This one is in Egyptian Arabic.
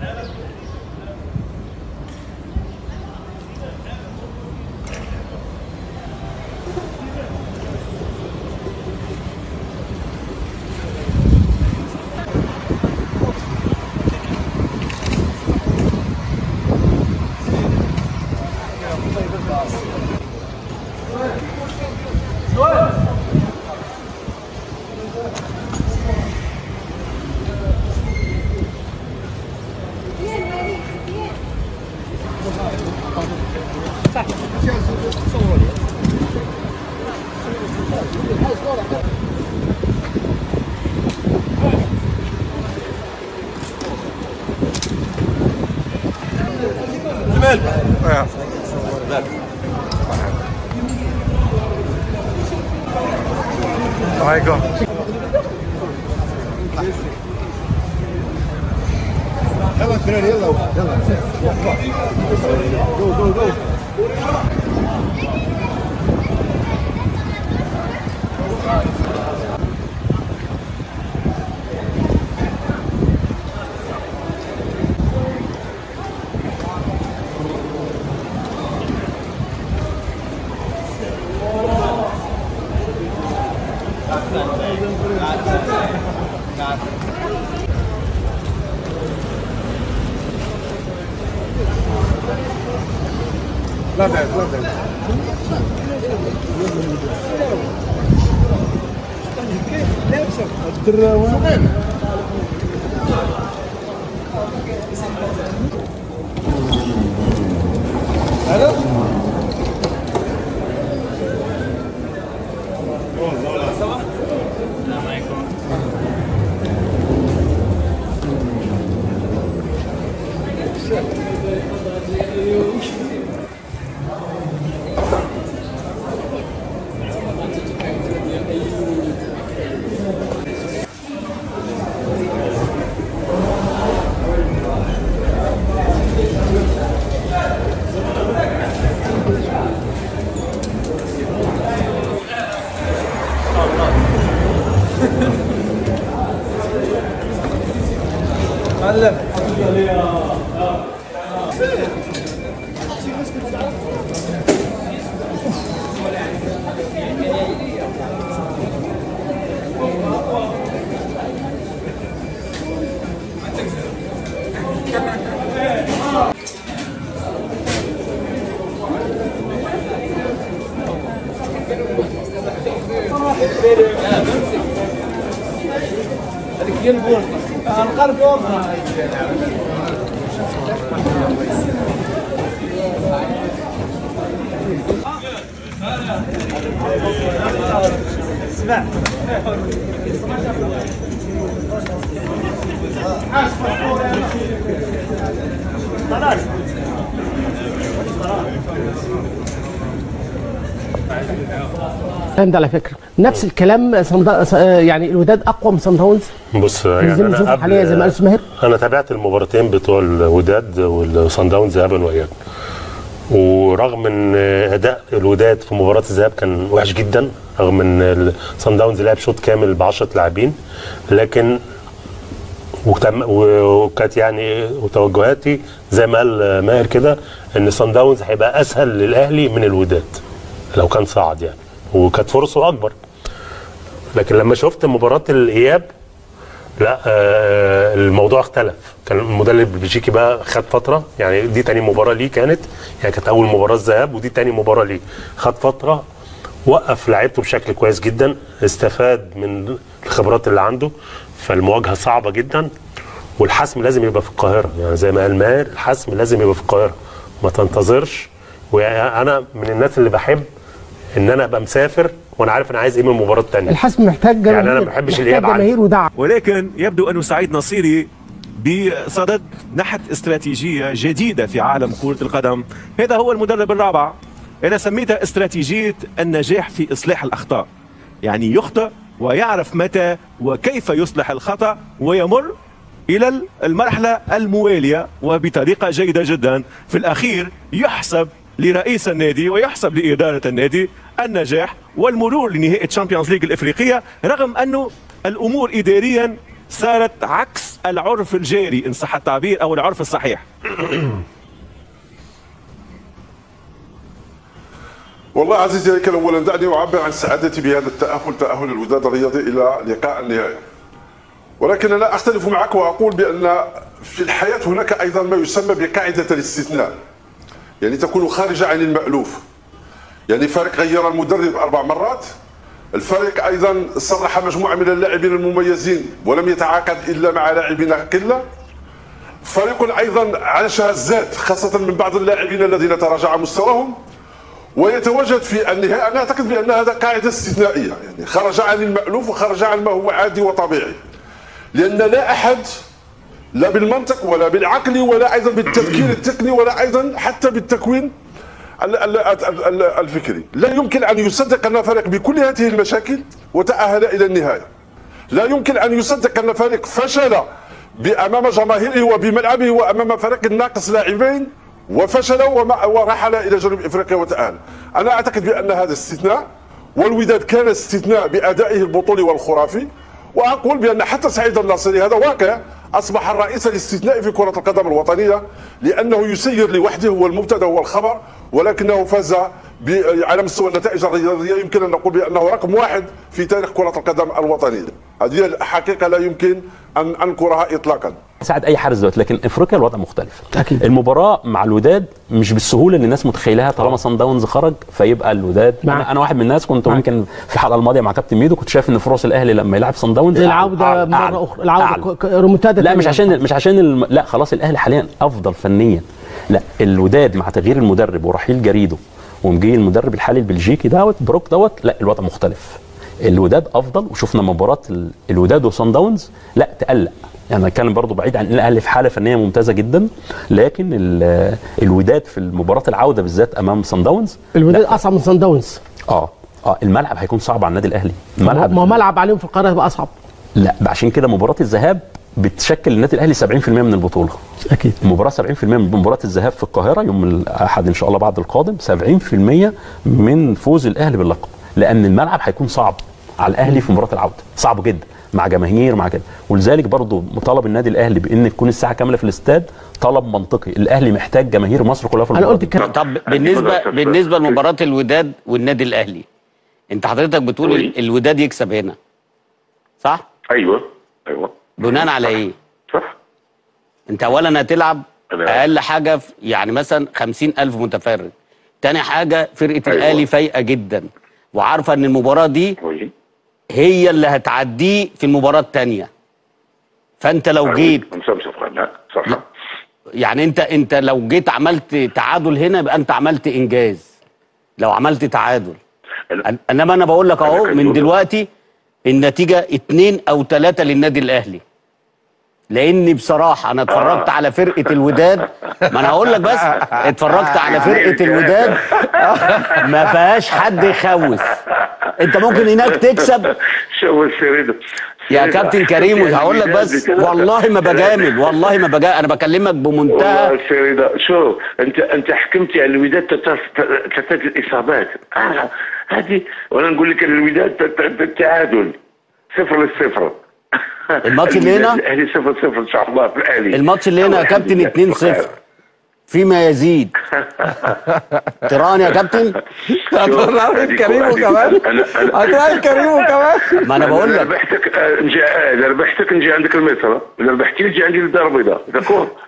아이고. يلا كريم يلا يلا جو جو جو لا تعب لا تعب الدراوة هذا الكلام ده على فكره نفس الكلام صند... ص- يعني الوداد اقوى من صن داونز بص يعني يعني زي ما انا نشوف حاليا زي ما قال قبل أستاذ ماهر انا تابعت المباراتين بتوع الوداد والصن داونز ذهابا وايابا ورغم ان اداء الوداد في مباراه الذهاب كان وحش جدا رغم ان الصن داونز لعب شوط كامل ب 10 لاعبين لكن وتم- وكانت يعني وتوجهاتي زي ما قال ماهر كده ان صن داونز هيبقى اسهل للاهلي من الوداد لو كان صعد يعني وكانت فرصه اكبر لكن لما شفت مباراه الاياب لا آه الموضوع اختلف كان المدرب البلجيكي بقى خد فتره يعني دي تاني مباراه ليه كانت يعني كانت اول مباراه الذهاب ودي تاني مباراه ليه خد فتره وقف لعيبته بشكل كويس جدا استفاد من الخبرات اللي عنده فالمواجهه صعبه جدا والحسم لازم يبقى في القاهره يعني زي ما قال ماهر الحسم لازم يبقى في القاهره ما تنتظرش وانا من الناس اللي بحب ان انا ابقى مسافر وانا عارف انا عايز ايه من المباراه الثانيه الحسم محتاج جماهير يعني أنا ما بحبش محتاج الإياب عندي. جماهير ودعم ولكن يبدو أن سعيد نصيري بصدد نحت استراتيجية جديدة في عالم كرة القدم هذا هو المدرب الرابع أنا سميتها استراتيجية النجاح في إصلاح الأخطاء يعني يخطئ ويعرف متى وكيف يصلح الخطأ ويمر إلى المرحلة الموالية وبطريقة جيدة جدا في الأخير يحسب لرئيس النادي ويحسب لإدارة النادي النجاح والمرور لنهائي تشامبيونز ليج الإفريقية رغم أنه الأمور إداريا صارت عكس العرف الجاري ان صح التعبير او العرف الصحيح والله عزيزي الكريم اولا دعني اعبر عن سعادتي بهذا التاهل تاهل الوداد الرياضي الى لقاء النهائي ولكن لا اختلف معك واقول بان في الحياه هناك ايضا ما يسمى بقاعده الاستثناء يعني تكون خارجه عن المالوف يعني فريق غير المدرب اربع مرات الفريق ايضا صرح مجموعه من اللاعبين المميزين ولم يتعاقد الا مع لاعبين قله فريق ايضا عاش هزات خاصه من بعض اللاعبين الذين تراجع مستواهم ويتواجد في النهايه انا اعتقد بان هذا قاعده استثنائيه يعني خرج عن المالوف وخرج عن ما هو عادي وطبيعي لان لا احد لا بالمنطق ولا بالعقل ولا ايضا بالتفكير التقني ولا ايضا حتى بالتكوين ال- ال- ال- ال- الفكري لا يمكن ان يصدق ان فريق بكل هذه المشاكل وتاهل الى النهايه لا يمكن ان يصدق ان فريق فشل امام جماهيره وبملعبه وامام فريق ناقص لاعبين وفشل وما- ورحل الى جنوب افريقيا وتاهل انا اعتقد بان هذا استثناء والوداد كان استثناء بادائه البطولي والخرافي واقول بان حتى سعيد الناصري هذا واقع اصبح الرئيس الاستثنائي في كره القدم الوطنيه لانه يسير لوحده هو المبتدا والخبر ولكنه فاز ب- على مستوى النتائج الرياضيه يمكن ان نقول بانه رقم واحد في تاريخ كره القدم الوطنيه هذه الحقيقه لا يمكن ان انكرها اطلاقا ساعد اي حارس دلوقتي لكن افريقيا الوضع مختلف أكيد. المباراه مع الوداد مش بالسهوله اللي الناس متخيلها طالما صن داونز خرج فيبقى الوداد معك. انا, أنا واحد من الناس كنت ممكن في الحلقه الماضيه مع كابتن ميدو كنت شايف ان فرص الاهلي لما يلعب صن داونز العوده أعلى- مره أعلى. اخرى العوده أعلى. ك- ك- ريمونتادا لا مش تانية. عشان مش عشان الم... لا خلاص الاهلي حاليا افضل فنيا لا الوداد مع تغيير المدرب ورحيل جريدو ومجي المدرب الحالي البلجيكي دوت بروك دوت لا الوضع مختلف الوداد افضل وشفنا مباراه ال- الوداد وصن داونز لا تقلق يعني اتكلم برضو بعيد عن الاهلي في حاله فنيه ممتازه جدا لكن ال- الوداد في مباراه العوده بالذات امام صن داونز الوداد لا، اصعب من سان داونز اه اه الملعب هيكون صعب على النادي الاهلي ما الملعب هو ملعب عليهم في القاهره هيبقى اصعب لا عشان كده مباراه الذهاب بتشكل النادي الاهلي 70% من البطوله اكيد المباراة 70% من مباراة الذهاب في القاهرة يوم الأحد إن شاء الله بعد القادم 70% من فوز الأهلي باللقب لأن الملعب هيكون صعب على الأهلي في مباراة العودة صعب جدا مع جماهير مع كده ولذلك برضو مطالب النادي الأهلي بأن تكون الساعة كاملة في الاستاد طلب منطقي الأهلي محتاج جماهير مصر كلها في انا المباراة قلت دي. الكلام طب بالنسبه بالنسبه لمباراه الوداد والنادي الاهلي انت حضرتك بتقول وي. ال- الوداد يكسب هنا صح ايوه ايوه بناء على ايه صح انت اولا هتلعب أنا- اقل حاجه في يعني مثلا خمسين الف متفرج تاني حاجه فرقه أيوة. الاهلي فايقه جدا وعارفه ان المباراه دي وي هي اللي هتعديه في المباراه التانيه فانت لو جيت مسمسم لا صح يعني انت انت لو جيت عملت تعادل هنا يبقى انت عملت انجاز لو عملت تعادل أنا- أن- انما انا بقول لك أنا اهو كان من يقول- دلوقتي النتيجه اتنين او ثلاثه للنادي الاهلي لاني بصراحه انا اتفرجت على فرقه الوداد ما انا هقول لك بس اتفرجت على فرقه الوداد ما فيهاش حد يخوف انت ممكن هناك تكسب شو السريدة يا كابتن كريم هقول لك بس والله ما بجامل والله ما بجامل انا بكلمك والله بمنتهى السريدة شو انت انت حكمت على الوداد ثلاث الاصابات آه هذه وانا نقول لك الوداد ت- ت- التعادل صفر للصفر الماتش اللي هنا؟ الاهلي صفر صفر ان شاء الله في الاهلي الماتش اللي هنا يا كابتن 2-0 فيما يزيد تيران يا كابتن هتراهن كريم وكمان هتراهن كريم وكمان ما انا بقول اذا لك ربحتك آه، نجي آه، اذا ربحتك نجي عندك الميسره اذا ربحتي نجي عندي الدار البيضاء داكور